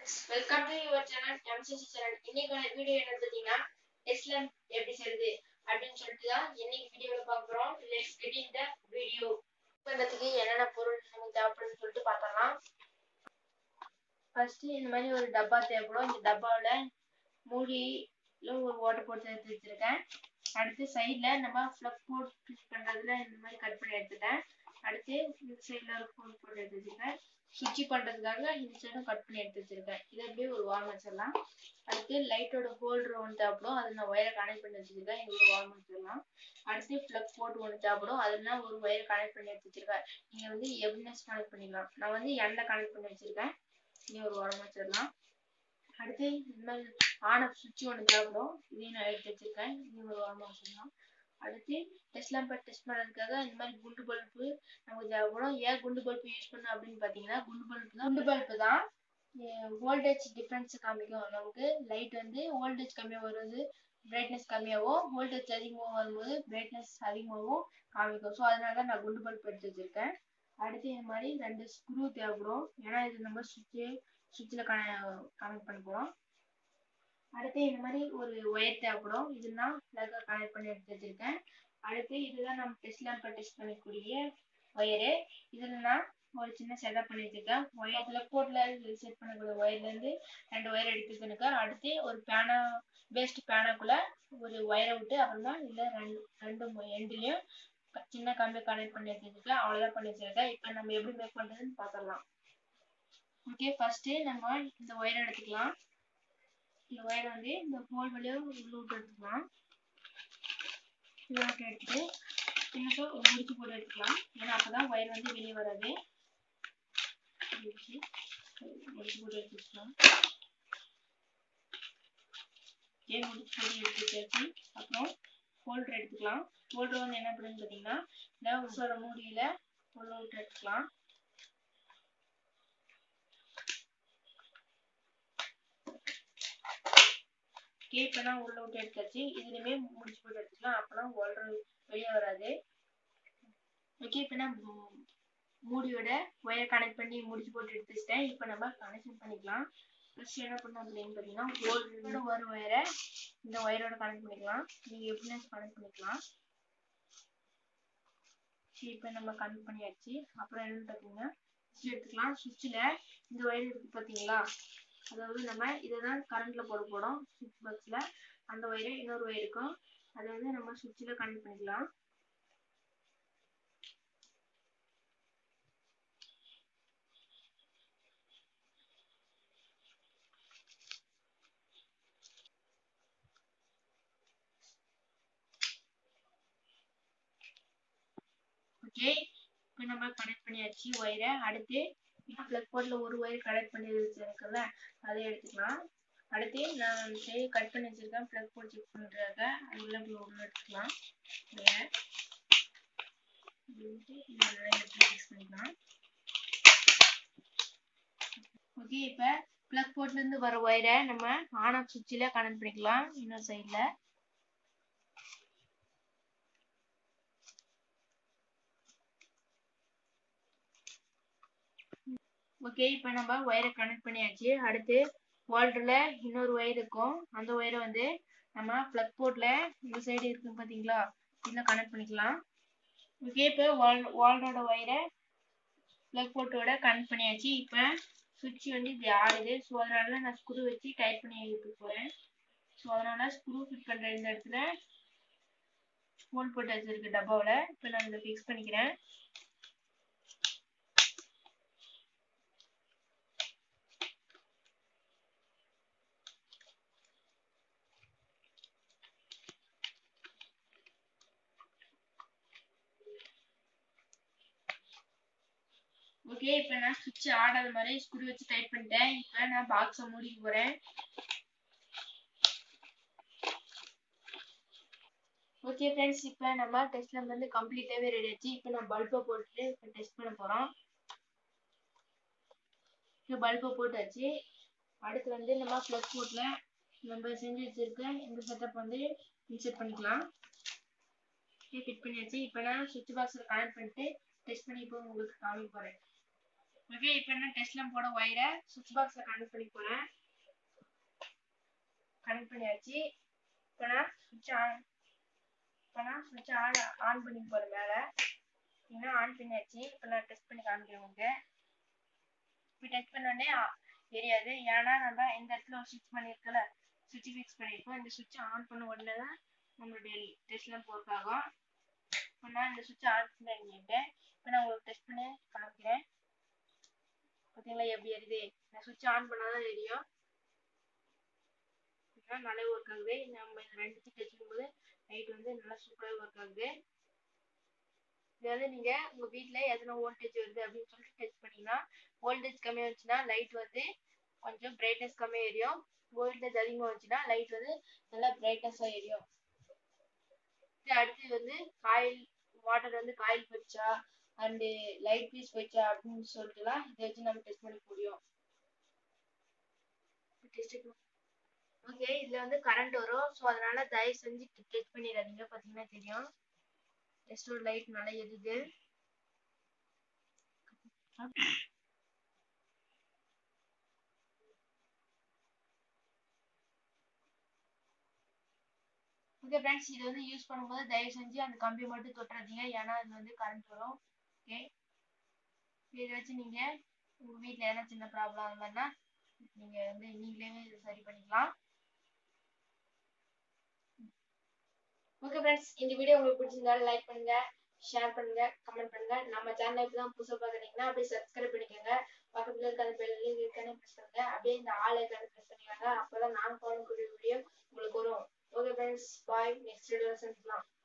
friends welcome to your channel MCC channel இன்னைக்கான video என்ன பார்த்தீங்கன்னா எஸ்லம் எப்படி செய்யுது அப்படின்னு சொல்லிட்டு தான் இன்னைக்கு வீடியோவில் பார்க்குறோம் let's get in the video பண்ணுறதுக்கு என்னென்ன பொருள் நமக்கு தேவைப்படுன்னு சொல்லிட்டு பார்த்தலாம் ஃபர்ஸ்ட் இந்த மாதிரி ஒரு டப்பா தேவைப்படும் இந்த டப்பாவில் மூடியில் ஒரு ஓட்டை போட்டு எடுத்து வச்சிருக்கேன் அடுத்து சைடில் நம்ம ஃப்ளக் போட் ஃபிட் பண்ணுறதுல இந்த மாதிரி கட் பண்ணி எடுத்துட்டேன் அடுத்து இந்த சைடில் ஒரு ஃபோன் போட்டு எடுத்து வச்சிருக்கேன் சுவிட்ச் பண்ணுறதுக்காக இந்த சைடும் கட் பண்ணி எடுத்து வச்சிருக்கேன் இதை அப்படியே ஒரு வார்ம் வச்சிடலாம் அடுத்து லைட்டோட ஹோல்டர் ஒன்று தேவைப்படும் அது நான் ஒயரை கனெக்ட் பண்ணி வச்சிருக்கேன் இது ஒரு வார்ம் வச்சிடலாம் அடுத்து ப்ளக் போட்டு ஒன்று தேவைப்படும் அதில் நான் ஒரு ஒயர் கனெக்ட் பண்ணி எடுத்து வச்சிருக்கேன் நீங்கள் வந்து எப்னஸ் கனெக்ட் பண்ணிக்கலாம் நான் வந்து எண்ணெய் கனெக்ட் பண்ணி வச்சிருக்கேன் இதையும் ஒரு வாரம் வச்சிடலாம் அடுத்து இந்த மாதிரி ஆன் ஆஃப் சுவிட்ச் ஒன்று தேவைப்படும் இதையும் நான் எடுத்து வச்சிருக்கேன் இதையும் ஒரு வாரமாக வச்சிடலாம் அடுத்து டெஸ்ட் லேம்பை டெஸ்ட் பண்ணுறதுக்காக இந்த மாதிரி குண்டு பல்பு நமக்கு தேவைப்படும் ஏன் குண்டு பல்பு யூஸ் பண்ணோம் அப்படின்னு பார்த்தீங்கன்னா குண்டு பல்பு தான் குண்டு பல்பு தான் வோல்டேஜ் டிஃப்ரென்ஸ் காமிக்கும் நமக்கு லைட் வந்து வோல்டேஜ் கம்மியாக வருது பிரைட்னஸ் கம்மியாகவும் வோல்டேஜ் அதிகமாக வரும்போது பிரைட்னஸ் அதிகமாகவும் காமிக்கும் ஸோ அதனால தான் நான் குண்டு பல்ப் எடுத்து வச்சிருக்கேன் அடுத்து இந்த மாதிரி ரெண்டு ஸ்க்ரூ தேவைப்படும் ஏன்னா இது நம்ம சுவிட்சு சுவிட்சில் கன கனெக்ட் பண்ண போகிறோம் அடுத்து இந்த மாதிரி ஒரு ஒயர் தேவைப்படும் இதுதான் ப்ளக்கை கனெக்ட் பண்ணி எடுத்து வச்சிருக்கேன் அடுத்து இதுதான் நம்ம டெஸ்ட் லேம்பை டெஸ்ட் பண்ணக்கூடிய ஒயரு இதில் நான் ஒரு சின்ன செட்டப் பண்ணி வச்சிருக்கேன் ஒயர் ப்ளக் போர்ட்டில் செட் பண்ணக்கூடிய ஒயர்லேருந்து ரெண்டு ஒயர் எடுத்து வச்சிருக்கேன் அடுத்து ஒரு பேனா வேஸ்ட் பேனாக்குள்ளே ஒரு ஒயரை விட்டு அப்புறமா இதில் ரெண்டு ரெண்டு எண்டுலேயும் சின்ன கம்பி கனெக்ட் பண்ணி வச்சிருக்கேன் அவ்வளோதான் பண்ணி வச்சிருக்கேன் இப்போ நம்ம எப்படி மேக் பண்ணுறதுன்னு பார்த்துடலாம் ஓகே ஃபர்ஸ்ட்டு நம்ம இந்த ஒயரை எடுத்துக்கலாம் இந்த ஒயரை வந்து இந்த ஹோல் வழியாக உள்ள விட்டு எடுத்துக்கலாம் இதை எடுத்துட்டு சின்னதாக ஒரு முடிச்சு போட்டு எடுத்துக்கலாம் ஏன்னா அப்போ தான் ஒயர் வந்து வெளியே வராது முடிச்சு போட்டு எடுத்துக்கலாம் ஏன் முடிச்சு போட்டு எடுத்துக்காச்சு அப்புறம் ஹோல்டர் எடுத்துக்கலாம் ஹோல்டர் வந்து என்ன பண்ணுன்னு பார்த்தீங்கன்னா இந்த உசோட மூடியில் உள்ள விட்டு எடுத்துக்கலாம் ஓகே இப்போ நான் உள்ள விட்டு எடுத்தாச்சு இதுலையுமே முடிச்சு போட்டு எடுத்துக்கலாம் அப்போலாம் ஹோல்டர் வெளியே வராது ஓகே இப்போ நான் மூடியோட ஒயரை கனெக்ட் பண்ணி முடிச்சு போட்டு எடுத்து வச்சிட்டேன் இப்போ நம்ம கனெக்ஷன் பண்ணிக்கலாம் ஃபர்ஸ்ட் என்ன பண்ணோம் அப்படின்னு பார்த்தீங்கன்னா ஹோல்டரோட ஒரு ஒயரை இந்த ஒயரோட கனெக்ட் பண்ணிக்கலாம் நீங்கள் எப்படின்னா கனெக்ட் பண்ணிக்கலாம் சரி இப்போ நம்ம கனெக்ட் பண்ணியாச்சு அப்புறம் என்னன்னு பார்த்தீங்கன்னா சுவிட்ச் எடுத்துக்கலாம் சுவிட்சில் இந்த ஒயர் இருக்குது பார்த்தீங்களா அதாவது நம்ம இதை தான் கரண்ட்டில் போட போகிறோம் சுவிட்ச் பாக்ஸில் அந்த ஒயரு இன்னொரு ஒயர் இருக்கும் அதை வந்து நம்ம சுவிட்சில் கனெக்ட் பண்ணிக்கலாம் ஓகே இப்போ நம்ம கனெக்ட் பண்ணியாச்சு ஒயரை அடுத்து ப்ளக் போர்டில் ஒரு ஒயர் கனெக்ட் பண்ணி வச்சுருக்கல அதை எடுத்துக்கலாம் அடுத்து நான் சரி கட் பண்ணி வச்சுருக்கேன் ப்ளக் போர்ட் செக் பண்ணுறதுக்காக அது உள்ள உள்ள எடுத்துக்கலாம் மிக்ஸ் பண்ணிக்கலாம் ஓகே இப்போ ப்ளக் போர்ட்லேருந்து வர ஒயரை நம்ம ஆன் ஆஃப் சுவிட்சில் கனெக்ட் பண்ணிக்கலாம் இன்னொரு சைடில் ஓகே இப்போ நம்ம ஒயரை கனெக்ட் பண்ணியாச்சு அடுத்து வால்டரில் இன்னொரு ஒயர் இருக்கும் அந்த ஒயரை வந்து நம்ம ப்ளக் போர்ட்டில் இந்த சைடு இருக்கு பார்த்தீங்களா இதில் கனெக்ட் பண்ணிக்கலாம் ஓகே இப்போ வால் வால்டரோட ஒயரை ப்ளக் போர்ட்டோட கனெக்ட் பண்ணியாச்சு இப்போ சுவிட்ச் வந்து இப்படி ஆடுது ஸோ அதனால நான் ஸ்க்ரூ வச்சு டைட் பண்ணி எடுத்து போகிறேன் ஸோ அதனால ஸ்க்ரூ ஃபிட் பண்ணுற இந்த இடத்துல ஹோல் போட்டு வச்சிருக்கு டப்பாவில் இப்போ நான் இதை ஃபிக்ஸ் பண்ணிக்கிறேன் ஓகே இப்போ நான் சுவிட்ச் ஆடாத மாதிரி ஸ்க்ரூ வச்சு டைட் பண்ணிட்டேன் இப்போ நான் பாக்ஸை மூடிக்க போகிறேன் ஓகே ஃப்ரெண்ட்ஸ் இப்போ நம்ம டெஸ்ட் வந்து கம்ப்ளீட்டாகவே ரெடி ஆச்சு இப்போ நான் பல்பை போட்டுட்டு இப்போ டெஸ்ட் பண்ண போகிறோம் இப்போ பல்பை போட்டாச்சு அடுத்து வந்து நம்ம ப்ளக் போர்ட்டில் நம்ம செஞ்சு வச்சுருக்க இந்த செட்டப் வந்து இன்செர்ட் பண்ணிக்கலாம் ஃபிட் பண்ணியாச்சு இப்போ நான் சுவிட்ச் பாக்ஸில் கனெக்ட் பண்ணிட்டு டெஸ்ட் பண்ணி இப்போ உங்களுக்கு காமிக்க போகிறேன் ஓகே இப்போ என்ன டெஸ்ட்லாம் போட ஒயரை சுவிட்ச் பாக்ஸில் கனெக்ட் பண்ணி போகிறேன் கனெக்ட் பண்ணியாச்சு இப்போ நான் சுவிட்ச் ஆன் இப்போ நான் சுவிட்ச் ஆன் ஆன் பண்ணி போகிறேன் மேலே இன்னும் ஆன் பண்ணியாச்சு இப்போ நான் டெஸ்ட் பண்ணி காமிக்கிறேன் உங்களுக்கு இப்போ டெஸ்ட் பண்ணோடனே தெரியாது ஏன்னா நம்ம இந்த இடத்துல ஒரு சுவிட்ச் பண்ணியிருக்கல சுவிட்ச் ஃபிக்ஸ் பண்ணியிருக்கோம் இந்த சுவிட்ச் ஆன் பண்ண உடனே தான் நம்மளுடைய டெஸ்ட்லாம் ஒர்க் ஆகும் இப்போ நான் இந்த சுவிட்ச் ஆன் பண்ணிட்டேன் இப்போ நான் உங்களுக்கு டெஸ்ட் பண்ணி காமிக்கிறேன் பார்த்தீங்களா எப்படி எரியுது நான் சுவிட்ச் ஆன் பண்ணால் தான் தெரியும் நல்லா ஒர்க் ஆகுது நம்ம இந்த ரெண்டுத்தையும் டச் பண்ணும்போது லைட் வந்து நல்லா சூப்பராக ஒர்க் ஆகுது இது வந்து நீங்கள் உங்கள் வீட்டில் எத்தனை வோல்டேஜ் வருது அப்படின்னு சொல்லிட்டு டெஸ்ட் பண்ணிங்கன்னா வோல்டேஜ் கம்மியாக இருந்துச்சுன்னா லைட் வந்து கொஞ்சம் பிரைட்னஸ் கம்மியாக எரியும் வோல்டேஜ் அதிகமாக வந்துச்சுன்னா லைட் வந்து நல்லா பிரைட்னஸாக எரியும் அடுத்து வந்து காயில் வாட்டர் வந்து காயில் போயிடுச்சா அண்டு லைட் பீஸ் போயிடுச்சா அப்படின்னு சொல்லிட்டுலாம் இதை வச்சு நம்ம டெஸ்ட் பண்ண முடியும் ஓகே இதில் வந்து கரண்ட் வரும் ஸோ அதனால தயவு செஞ்சு டெஸ்ட் பண்ணிடாதீங்க பார்த்தீங்கன்னா தெரியும் ஜஸ்ட் ஒரு லைட் நல்லா எரியுது ஓகே ஃப்ரெண்ட்ஸ் இது வந்து யூஸ் பண்ணும்போது தயவு செஞ்சு அந்த கம்பி மட்டும் தொட்டுறாதீங்க ஏன்னா அது வந்து கரண்ட் வரும் ஓகே இதை வச்சு நீங்கள் உங்கள் வீட்டில் எதனா சின்ன ப்ராப்ளம் அந்த மாதிரினா நீங்கள் வந்து நீங்களே இதை சரி பண்ணிக்கலாம் ஓகே ஃப்ரெண்ட்ஸ் இந்த வீடியோ உங்களுக்கு பிடிச்சிருந்தாலும் லைக் பண்ணுங்க ஷேர் பண்ணுங்க கமெண்ட் பண்ணுங்க நம்ம சேனல் இப்போ தான் புதுசாக பார்க்குறீங்கன்னா அப்படியே சப்ஸ்கிரைப் பண்ணிக்கோங்க பக்கத்தில் இருக்க அந்த பெல் இருக்கானே ப்ரெஸ் பண்ணுங்க அப்படியே இந்த ஆள் இருக்கானே ப்ரெஸ் பண்ணிக்கோங்க அப்போ தான் நான் போடக்கூடிய வீடியோ உங்களுக்கு வரும் okay friends bye next video சந்திக்கலாம்